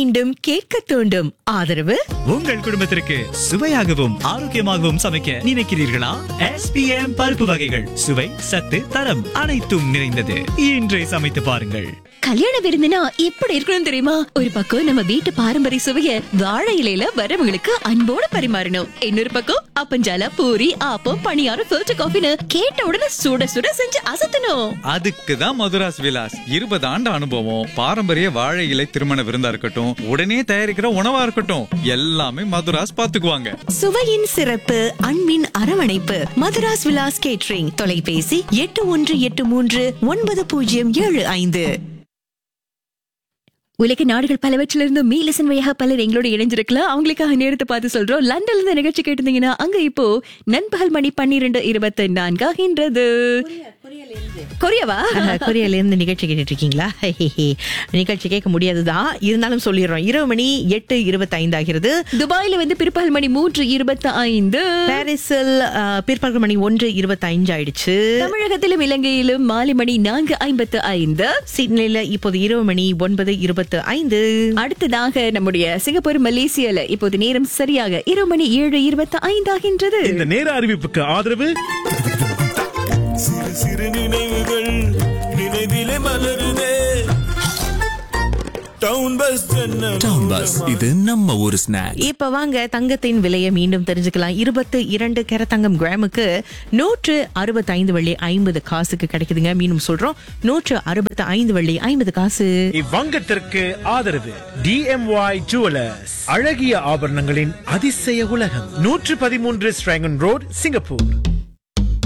மீண்டும் கேட்க தூண்டும் ஆதரவு உங்கள் குடும்பத்திற்கு சுவையாகவும் ஆரோக்கியமாகவும் சமைக்க நினைக்கிறீர்களா எஸ்பிஎம் பருப்பு வகைகள் சுவை சத்து தரம் அனைத்தும் நிறைந்தது இன்றே சமைத்து பாருங்கள் கல்யாண விருந்துனா எப்படி இருக்கணும் தெரியுமா ஒரு பக்கம் நம்ம வீட்டு பாரம்பரிய சுவைய வாழை இலையில வரவங்களுக்கு அன்போட பரிமாறணும் இன்னொரு பக்கம் அப்பஞ்சால பூரி ஆப்பம் பணியாரம் ஃபில்டர் காஃபின்னு கேட்ட உடனே சுட சுட செஞ்சு அசத்தணும் அதுக்கு தான் மதுராஸ் விலாஸ் இருபது ஆண்டு அனுபவம் பாரம்பரிய வாழை இலை திருமண விருந்தா இருக்கட்டும் உடனே தயாரிக்கிற உணவா இருக்கட்டும் எல்லாமே மதுராஸ் பாத்துக்குவாங்க சுவையின் சிறப்பு அன்பின் அரவணைப்பு மதுராஸ் விலாஸ் கேட்ரிங் தொலைபேசி எட்டு ஒன்று எட்டு மூன்று ஒன்பது பூஜ்ஜியம் ஏழு ஐந்து உலக நாடுகள் பலவற்றிலிருந்து மீலசன் வழியாக பலர் எங்களோட இணைஞ்சிருக்கலாம் அவங்களுக்காக நேரத்தை பார்த்து சொல்றோம் லண்டன்ல இருந்து நிகழ்ச்சி கேட்டிருந்தீங்கன்னா அங்க இப்போ நண்பகல் மணி பன்னிரெண்டு இருபத்தி நான்காகின்றது கொரியவா கொரியால இருந்து நிகழ்ச்சி கேட்டுட்டு இருக்கீங்களா நிகழ்ச்சி கேட்க முடியாதுதான் இருந்தாலும் சொல்லிடுறோம் இரவு மணி எட்டு இருபத்தி ஐந்து ஆகிறது துபாயில வந்து பிற்பகல் மணி மூன்று இருபத்தி ஐந்து பாரிஸில் அஹ், பிற்பகல் மணி ஒன்று இருபத்தி ஐந்து ஆயிடுச்சு தமிழகத்திலும் இலங்கையிலும் மாலை மணி நான்கு ஐம்பத்து ஐந்து சிட்னில இப்போது இரவு மணி ஒன்பது இருபத்து ஐந்து அடுத்ததாக நம்முடைய சிங்கப்பூர் மலேசியால இப்போது நேரம் சரியாக இரவு மணி ஏழு இருபத்தி ஐந்து ஆகின்றது இந்த நேர அறிவிப்புக்கு ஆதரவு சிறு சிறு நினைவுகள் நினைவிலே மலருதே டவுன் பஸ் டவுன் பஸ் இது நம்ம ஊரு ஸ்நாக் இப்ப வாங்க தங்கத்தின் விலையை மீண்டும் தெரிஞ்சுக்கலாம் இருபத்து இரண்டு கேர தங்கம் கிராமுக்கு நூற்று அறுபத்தி ஐந்து வெள்ளி ஐம்பது காசுக்கு கிடைக்குதுங்க மீண்டும் சொல்றோம் நூற்று அறுபத்தி ஐந்து வெள்ளி ஐம்பது காசு இவ்வங்கத்திற்கு ஆதரவு டிஎம்ஒய் ஜுவலர்ஸ் அழகிய ஆபரணங்களின் அதிசய உலகம் நூற்று பதிமூன்று ஸ்ட்ராங்கன் ரோட் சிங்கப்பூர்